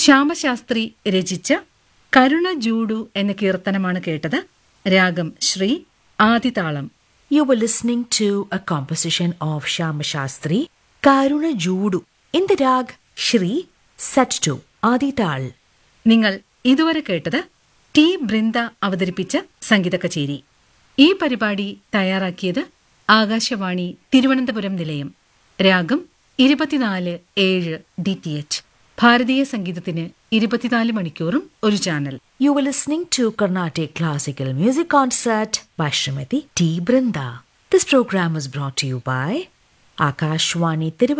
ശ്യാമശാസ്ത്രി രചിച്ച കരുണ ജൂഡു എന്ന കീർത്തനമാണ് കേട്ടത് രാഗം Shri ആദിതാളം You were listening to a composition of Shama Shastri, Karuna Judu, in the rag Shri set to Adital. നിങ്ങൾ ഇതുവരെ കേട്ടത് ടി ബൃന്ദ അവതരിപ്പിച്ച സംഗീത കച്ചേരി ഈ പരിപാടി തയ്യാറാക്കിയത് ആകാശവാണി തിരുവനന്തപുരം നിലയം രാഗം ഇരുപത്തിനാല് ഏഴ് ഡി ടി എച്ച് ഭാരതീയ സംഗീതത്തിന് ഇരുപത്തിനാല് മണിക്കൂറും ഒരു channel You were listening to Carnatic Classical Music Concert by Srimati T. Brinda. This program was brought to you by Akashwani Tiruvallur.